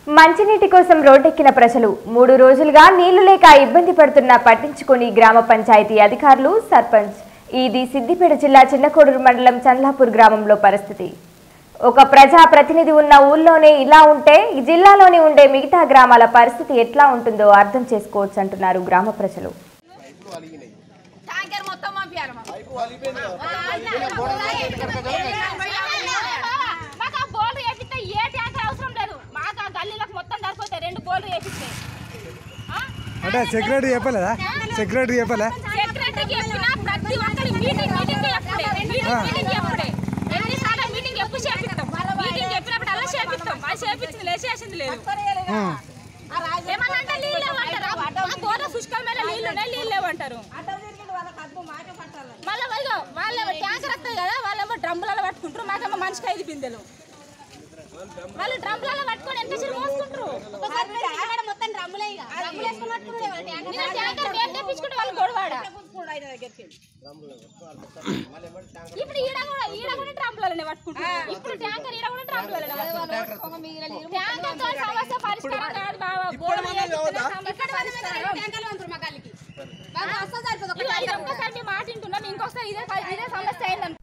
మంచినీటి కోసం రోడ్డెక్కిన ప్రజలు మూడు రోజులుగా నీళ్లు లేక ఇబ్బంది పడుతున్నా పట్టించుకొని గ్రామ పంచాయతీ అధికారులు సర్పంచ్ ఇది సిద్దిపేట జిల్లా చిన్నకోడూరు మండలం చంద్లాపూర్ గ్రామంలో పరిస్థితి ఒక ప్రజా ప్రతినిధి ఉన్న ఊళ్ళోనే ఇలా ఉంటే ఈ జిల్లాలోని ఉండే మిగతా గ్రామాల పరిస్థితి ఎట్లా ఉంటుందో అర్థం చేసుకోవచ్చు అంటున్నారు గ్రామ ప్రజలు ట్యాంకర్ మొత్తం పంపించారు మాకు ఆ బోర్డు వేపిస్తే ఏ ట్యాంకర్ అవసరం లేదు మాకు ఆ గల్లీలకు మొత్తం సరిపోతాయి రెండు బోర్డు వేపిస్తే అంటే సెక్రటరీ చెప్పలేదా సెక్రటరీ చెప్పలే సెక్రటరీకి చెప్పినా ప్రతి ఒక్కరి మీటింగ్ మీటింగ్ చెప్పుడే మీటింగ్ మీటింగ్ చెప్పుడే ఎన్నిసార్లు మీటింగ్ ఎప్పుడు చేపిస్తాం మీటింగ్ చెప్పినప్పుడు అలా చేపిస్తాం అది చేపించింది లేదు చేసింది లేదు ఏమన్నా అంటే నీళ్ళు లేవంటారు మా బోర్డు శుష్కమైన నీళ్ళు ఉన్నాయి నీళ్ళు లేవంటారు మళ్ళీ ఇదిగో వాళ్ళు ట్యాంకర్ వస్తుంది కదా వాళ్ళేమో డ్రమ్ములలో పట్టుకుంటారు మాకేమో మనిషికి ఐదు బిందెలు వాళ్ళు డ్రమ్ములలో పట్టుకొని ఎంత చిరు మోసుకుంటారు మొత్తం డ్రమ్ములే ఇక డ్రమ్ములు వేసుకొని పట్టుకునే నిన్న ట్యాంకర్ మేము తెప్పించుకుంటే వాళ్ళు గొడవాడ ఇప్పుడు ఈడ కూడా ఈడ కూడా డ్రమ్ములలోనే పట్టుకుంటారు ఇప్పుడు ట్యాంకర్ ఈడ కూడా డ్రమ్ములలోనే పట్టుకుంటారు ట్యాంకర్ తో సమస్య పరిష్కారం కాదు బావ బోర్డు వేపిస్తేనే సమస్య పరిష్కారం ట్యాంకర్లు ఉంటారు మా గల్లికి మాకు వస్తా సరిపోదు ఇదిగో ఇది ఒక్కసారి మీ మాట వింటున్నాం ఇంకొకసారి ఇదే ఇదే సమస్య అయింది